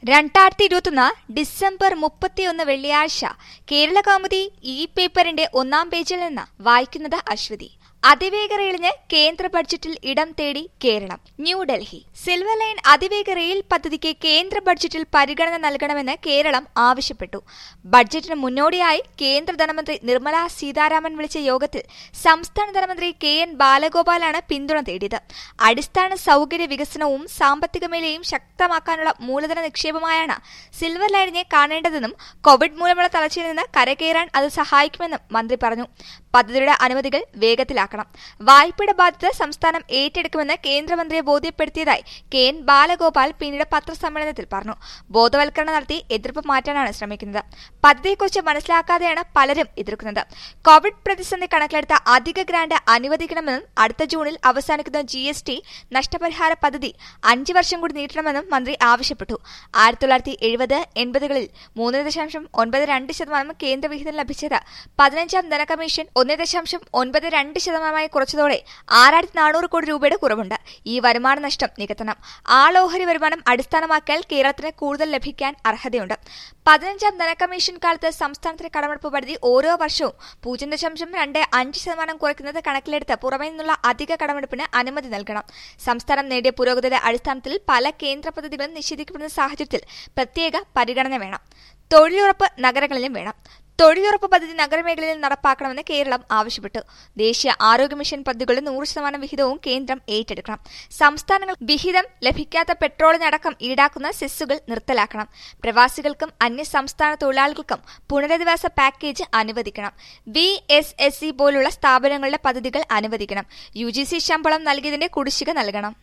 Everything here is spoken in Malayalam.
രണ്ടായിരത്തി ഇരുപത്തൊന്ന് ഡിസംബർ മുപ്പത്തിയൊന്ന് വെള്ളിയാഴ്ച കേരള കൗമുദി ഈ പേപ്പറിന്റെ ഒന്നാം പേജിൽ നിന്ന് വായിക്കുന്നത് അശ്വതി അതിവേഗ റെയിലിന് കേന്ദ്ര ബഡ്ജറ്റിൽ ഇടം തേടി കേരളം ന്യൂഡൽഹി സിൽവർ ലൈൻ അതിവേഗ റെയിൽ പദ്ധതിക്ക് കേന്ദ്ര ബഡ്ജറ്റിൽ പരിഗണന നൽകണമെന്ന് കേരളം ആവശ്യപ്പെട്ടു ബഡ്ജറ്റിന് മുന്നോടിയായി കേന്ദ്ര ധനമന്ത്രി നിർമ്മല സീതാരാമൻ വിളിച്ച യോഗത്തിൽ സംസ്ഥാന ധനമന്ത്രി കെ എൻ ബാലഗോപാലാണ് പിന്തുണ തേടിയത് അടിസ്ഥാന സൗകര്യ വികസനവും സാമ്പത്തിക മേഖലയും ശക്തമാക്കാനുള്ള മൂലധന നിക്ഷേപമായാണ് സിൽവർ ലൈനിനെ കാണേണ്ടതെന്നും കോവിഡ് മൂലമുള്ള തളർച്ചയിൽ നിന്ന് കരകയറാൻ അത് സഹായിക്കുമെന്നും മന്ത്രി പറഞ്ഞു പദ്ധതിയുടെ അനുമതികൾ വേഗത്തിലാക്കണം വായ്പയുടെ ബാധ്യത സംസ്ഥാനം ഏറ്റെടുക്കുമെന്ന് കേന്ദ്രമന്ത്രിയെ ബോധ്യപ്പെടുത്തിയതായി കെ എൻ ബാലഗോപാൽ പിന്നീട് പത്രസമ്മേളനത്തിൽ പറഞ്ഞു ബോധവൽക്കരണം നടത്തി എതിർപ്പ് മാറ്റാനാണ് ശ്രമിക്കുന്നത് പദ്ധതിയെക്കുറിച്ച് മനസ്സിലാക്കാതെയാണ് പലരും എതിർക്കുന്നത് കോവിഡ് പ്രതിസന്ധി കണക്കിലെടുത്ത അധിക ഗ്രാന്റ് അനുവദിക്കണമെന്നും അടുത്ത ജൂണിൽ അവസാനിക്കുന്ന ജി എസ് ടി നഷ്ടപരിഹാര പദ്ധതി അഞ്ച് വർഷം കൂടി നീട്ടണമെന്നും മന്ത്രി ആവശ്യപ്പെട്ടു ആയിരത്തി തൊള്ളായിരത്തി എഴുപത് എൺപതുകളിൽ മൂന്ന് ദശാംശം ഒൻപത് രണ്ട് ശതമാനം കേന്ദ്രവിഹിതം ലഭിച്ചത് പതിനഞ്ചാം ധനകമ്മീഷൻ ഒന്ന് ദശാംശം ഒൻപത് രണ്ട് ശതമാനമായി കുറച്ചതോടെ ആറായിരത്തി നാനൂറ് കോടി രൂപയുടെ കുറവുണ്ട് ഈ വരുമാന നഷ്ടം നികത്തണം ആളോഹരി വരുമാനം അടിസ്ഥാനമാക്കിയാൽ കേരളത്തിന് കൂടുതൽ ലഭിക്കാൻ അർഹതയുണ്ട് പതിനഞ്ചാം ധനകമ്മീഷൻ കാലത്ത് സംസ്ഥാനത്തിന്റെ കടമെടുപ്പ് പരിധി ഓരോ വർഷവും പൂജ്യം ദശാംശം രണ്ട് അഞ്ച് ശതമാനം കുറയ്ക്കുന്നത് കണക്കിലെടുത്ത് പുറമേ നിന്നുള്ള അധിക കടമെടുപ്പിന് അനുമതി നൽകണം സംസ്ഥാനം നേടിയ പുരോഗതിയുടെ അടിസ്ഥാനത്തിൽ പല കേന്ദ്ര പദ്ധതികളും നിഷേധിക്കപ്പെടുന്ന സാഹചര്യത്തിൽ പ്രത്യേക പരിഗണന വേണം തൊഴിലുറപ്പ് നഗരങ്ങളിലും വേണം തൊഴിലുറപ്പ് പദ്ധതി നഗരമേഖലയിൽ നടപ്പാക്കണമെന്ന് കേരളം ആവശ്യപ്പെട്ടു ദേശീയ ആരോഗ്യ മിഷൻ പദ്ധതികളുടെ നൂറ് ശതമാനം വിഹിതവും കേന്ദ്രം ഏറ്റെടുക്കണം സംസ്ഥാനങ്ങൾ വിഹിതം ലഭിക്കാത്ത പെട്രോളിനടക്കം ഈടാക്കുന്ന സെസ്സുകൾ നിർത്തലാക്കണം പ്രവാസികൾക്കും അന്യ സംസ്ഥാന തൊഴിലാളികൾക്കും പുനരധിവാസ പാക്കേജ് അനുവദിക്കണം വി എസ് എസ് സി പോലുള്ള സ്ഥാപനങ്ങളുടെ പദ്ധതികൾ അനുവദിക്കണം യു ജി സി ശമ്പളം നൽകിയതിന്റെ കുടിശ്ശിക നൽകണം